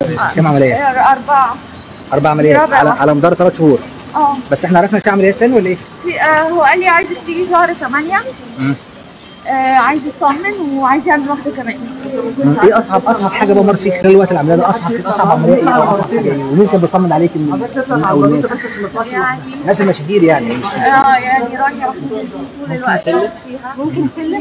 كام عمليه؟ آه، أربعة اربع عمليات رابع. على على مدار ثلاث شهور اه بس احنا عرفنا في عمليات تاني ولا ايه؟ في آه هو قال لي عايزك تيجي شهر 8 مم. آه عايز يطمن وعايز يعمل واحدة كمان مم. ايه اصعب اصعب حاجه بقى مر فيك خلال الوقت العمليه ده اصعب اصعب عمليه ايه او اصعب حاجه ايه؟ ومين كان بيطمن عليك من من او الناس؟ يعني الناس المشاهير يعني مش اه يعني رانيا محمود طول الوقت قاعد فيها ممكن تكلم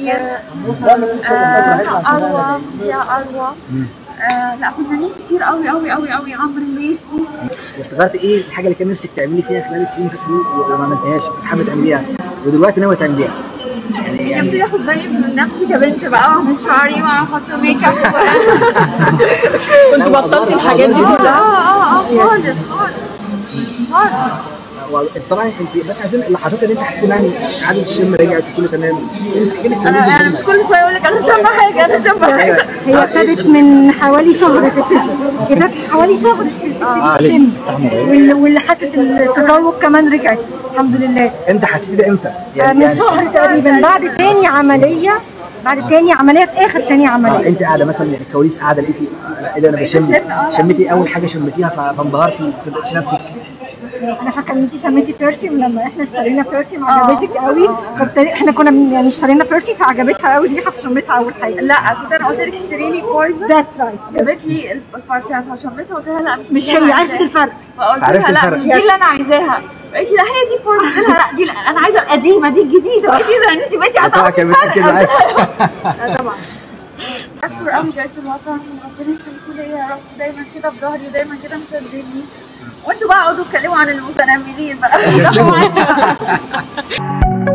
اروى يا اروى مم. آه لا فنانين كتير قوي قوي قوي قوي عمرو الليثي افتكرت ايه الحاجه اللي كان نفسك تعملي فيها خلال السنين اللي فاتت دي وما عملتهاش كنت حابه تعمليها ودلوقتي ناويه تعمليها يعني يعني كنت باخد بالي من نفسي كبنت بقى واعمل شعري واحط ميك اب كنت بطلت الحاجات دي اه كلها اه اه خالص خالص خالص و- طبعا انت بس عايزين اللحظات اللي انت حسيت انها عدد الشم رجعت كله تمام انت احكي لك انا انا مش كل شويه اقول لك انا شامه حاجه انا شامه حاجه هي ابتدت من حوالي شهر تبتدي ابتدت حوالي شهر اه تبتدي عليك تشم وال- واللي حست التذوق كمان رجعت الحمد لله امتى حسيتي ده امتى؟ آه، من شهر تقريبا بعد تاني عمليه بعد تاني عمليه في اخر تاني اه عمليه انت قاعده مثلا يعني الكواليس قاعده لقيتي آه، لا، ايه ده انا بشم بشم، اه، لا. شميتي اول حاجه شميتيها ف- فانبهرتي وما صدقتيش نفسك انا فاكره ان انت شميتي برفيوم لما احنا اشترينا برفيوم اه. عجبتك قوي فابتدي احنا كنا من- يعني اشترينا برفيوم فعجبتها قوي ريحه فشميتها اول حاجه لا كنت انا قلت لك اشتري لي بويزن ذاتس رايت جابت لي البارفان فشميتها قلت لها لا مش مش دي اللي هي أنا عرفت عايزاها. الفرق فقلت عرفت لها لا الفرق. مش دي اللي انا عايزاها قالت لي لا هي دي بويزن قلت لها لا دي لا انا عايزه القديمه دي الجديده قلت لها ان انت بقيتي طبعا هتعرفي كان بتاكد معاك لا طبعا اشكر قوي جاية الوطن وربنا يخليكوا ليا يا رب دايما كده في ظهري ودايما كده مساندني وانتوا بقى اقعدوا اتكلموا عن المتنمرين بقى